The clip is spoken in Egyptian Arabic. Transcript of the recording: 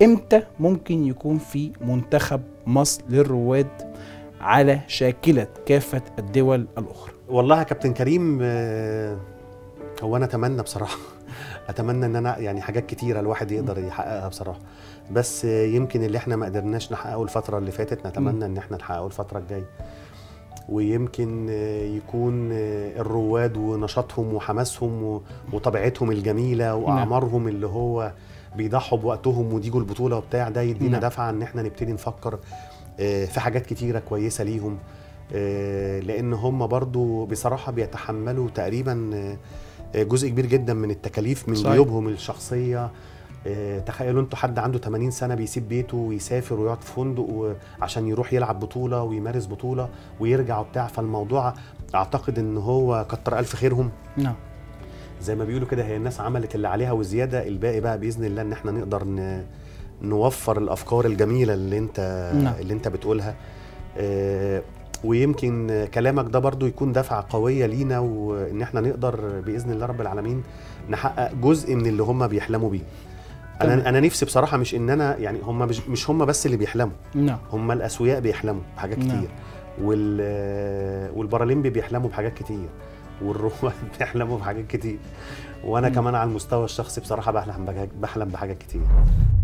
امتى ممكن يكون في منتخب مصر للرواد على شاكله كافه الدول الاخرى والله يا كابتن كريم آه، هو انا اتمنى بصراحه اتمنى ان انا يعني حاجات كتيره الواحد يقدر يحققها بصراحه بس آه، يمكن اللي احنا ما قدرناش نحققه الفتره اللي فاتت نتمنى ان احنا نحققه الفتره الجايه ويمكن آه، يكون آه، الرواد ونشاطهم وحماسهم و- وطبيعتهم الجميله واعمارهم اللي هو بيضحوا بوقتهم ويجوا البطوله وبتاع ده يدينا نعم. دفعه ان احنا نبتدي نفكر آه، في حاجات كتيره كويسه ليهم آه، لان هم برضو بصراحه بيتحملوا تقريبا آه، آه، جزء كبير جدا من التكاليف من صحيح. جيوبهم الشخصيه آه، تخيلوا انتوا حد عنده 80 سنه بيسيب بيته ويسافر ويقعد في فندق و- عشان يروح يلعب بطوله ويمارس بطوله ويرجع وبتاع فالموضوع اعتقد ان هو كتر الف خيرهم نعم زي ما بيقولوا كده هي الناس عملت اللي عليها وزياده الباقي بقى باذن الله ان احنا نقدر ن... نوفر الافكار الجميله اللي انت نعم. اللي انت بتقولها آه، ويمكن كلامك ده برضو يكون دفعه قويه لينا وان احنا نقدر باذن الله رب العالمين نحقق جزء من اللي هم بيحلموا بيه تمام. انا انا نفسي بصراحه مش ان انا يعني هم مش مش هم بس اللي بيحلموا نعم هم الاسوياء بيحلموا بحاجات نعم. كتير وال والبارالمبي بيحلموا بحاجات كتير والرواد بيحلموا بحاجات كتير وانا مم. كمان على المستوى الشخصي بصراحه بحلم بحاجات بحلم بحاجات كتير